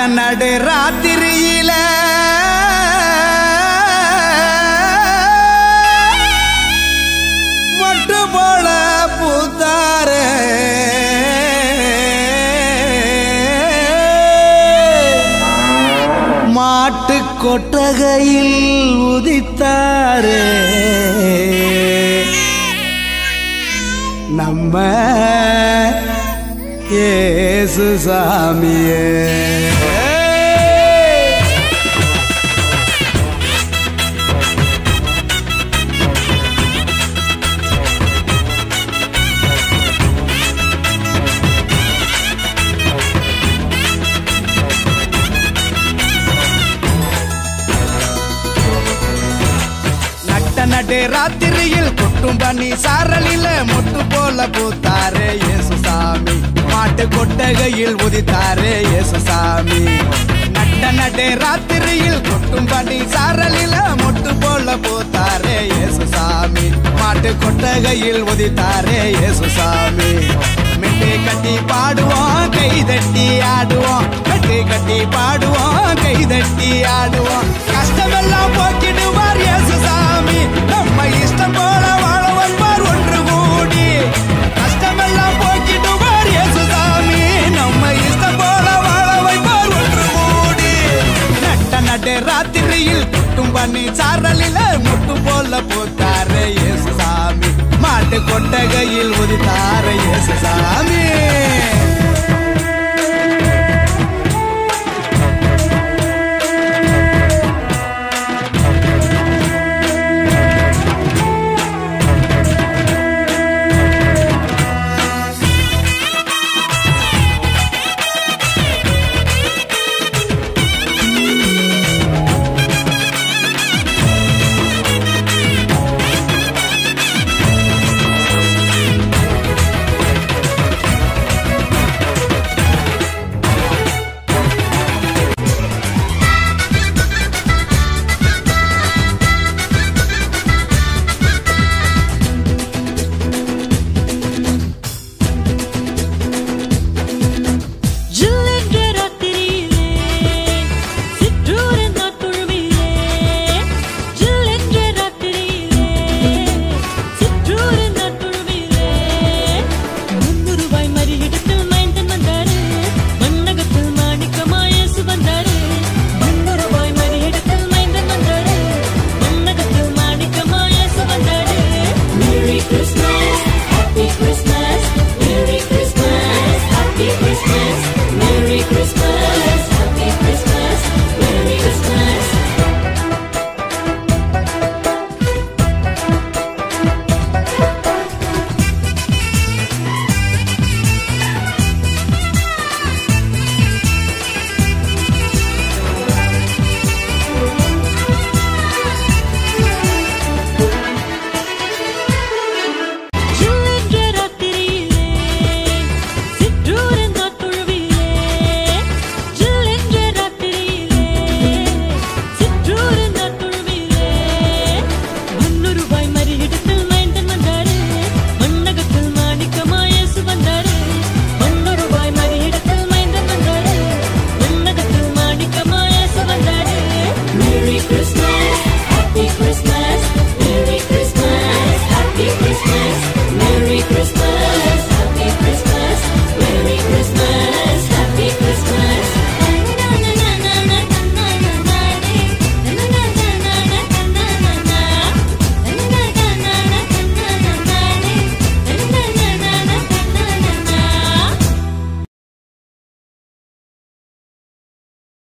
நடு ராத்திரியில மட்டு போல பூத்தாரே மாட்டு கொட்டகையில் உதித்தாரே நம்ம ஏசு சாமியே நட்ட நடு ராத்திரியில் கொட்டும் பனி சாரலில மொட்டு போல பூத்தாரே இயேசு சாமி மாட்டு கொட்டகையில் உதித்தாரே இயேசு சாமி நட்ட நடு ராத்திரியில் கொட்டும் பனி சாரலில மொட்டு போல பூத்தாரே இயேசு சாமி மாட்டு கொட்டகையில் உதித்தாரே இயேசு சாமி மெட்டு கட்டி பாடுவோம் கை தட்டி ஆடுவோம் மெட்டு கட்டி பாடுவோம் கை தட்டி ஆடுவோம் கஷ்டமெல்லாம் போக்கிடுவார் இயேசு சாமி நம்ம இஷ்டம் போல வாழ வைப்பார் ஒன்று கூடி கஷ்டமெல்லாம் போக்கிடுவார் இயேசு சாமி நம்ம இஷ்டம் போல வாழ வைப்பார் ஒன்று கூடி நட்ட நடு ராத்திரியில் குட்டும் பண்ணி சாரலில முட்டு போல போத்தாரே இயேசு சாமி மாட்டு கொட்டகையில் உதித்தாரே இயேசு சாமி